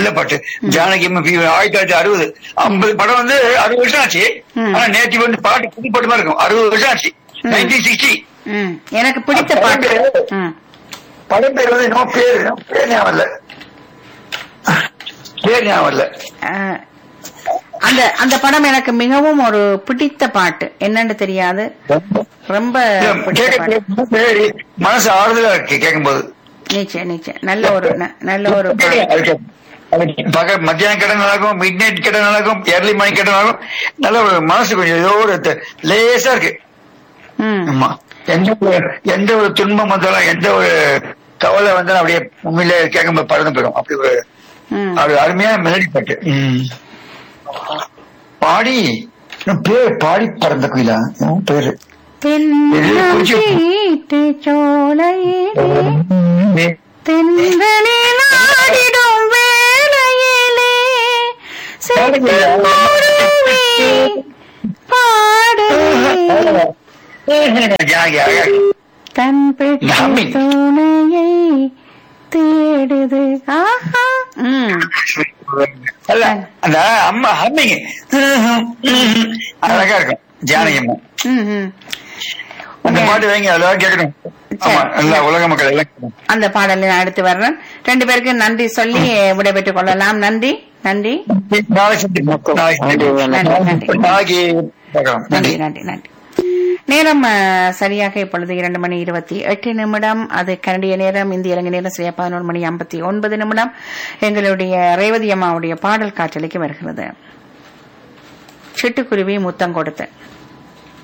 நல்ல பாட்டு ஜானகி அம்மா பி- ஆயிரத்தி தொள்ளாயிரத்தி அறுபது ஐம்பது படம் வந்து அறுபது வருஷம் ஆச்சு ம். ஆனா நேற்று வந்து பாட்டு புது பாட்டு மாதிரி இருக்கும் அறுபது வருஷம் ஆச்சு நைன்டீன் சிக்ஸ்டி ம் எனக்கு பிடித்த பாட்டு ம் படம் பேர் வந்து இன்னும் பேர் பேர் ஞாபகம் இல்ல பேர் ஞாபகம் இல்ல அஹ், அந்த அந்த படம் எனக்கு மிகவும் ஒரு பிடித்த பாட்டு என்னன்னு தெரியாது ரொம்ப பிடித்த பாட்டு கேட்க மனசு ஆறுதலா இருக்கு கேட்கும்போது நிச்சயம் நிச்சயம் நல்ல ஒரு ந- நல்ல ஒரு பாட்டு பகல் மத்தியானம் கிட்ட நடக்கும் மிட் நைட் கிட்ட நடக்கும் ஏர்லி மணி கிட்ட நடக்கும் நல்ல ஒரு மனசு கொஞ்சம் ஏதோ ஒரு த- லேசா இருக்கு ம் ஆமா எந்த ஒரு எந்த ஒரு துன்பம் வந்தாலும் எந்த ஒரு கவலை வந்தாலும் அப்படியே உண்மையிலே கேட்கும்போது பறந்து போயிடும் அப்படி ஒரு ம் அது அருமையான மெலடி பாட்டு ம். பாடி இன்னும் பேர் பாடி பறந்த குயிலா இன்னும் பேரு தென்னம் வீட்டு சோலையிலே தென்றலில் ஆடிடும் வேளையிலே செந்தூருவி பாடுவே ஜாகி அழகா தன் பெற்ற Humming. துணையை தேடுது ஆஹா ம் அல்ல அந்த அம்மா ஹம்மிங் அழகா இருக்கும் ஜானகி அம்மா ம் ம் அந்த பாட்டு வைங்க அதெல்லாம் கேட்கணும் ஆமா எல்லா உலக மக்கள் எல்லாம் கேட்கணும். அந்த பாடலை நான் அடுத்து வர்றேன் ரெண்டு பேருக்கு நன்றி சொல்லி விடைபெற்றுக் கொள்ளலாம் நன்றி நன்றி நாளைக்கு சந்திப்போம். நாளைக்கு சந்திப்போம். நன்றி, நன்றி. நாளைக்கு பார்க்கலாம். நன்றி நன்றி நன்றி நன்றி நேரம் அஹ், சரியாக இப்பொழுது இரண்டு மணி இருபத்தி எட்டு நிமிடம் அது கனடிய நேரம் இந்திய இலங்கை நேரம் சரியா பதினோரு மணி ஐம்பத்தி ஒன்பது நிமிடம் எங்களுடைய ரேவதி அம்மாவுடைய பாடல் காற்றலைக்கு வருகிறது சிட்டுக்குருவி முத்தம் கொடுத்து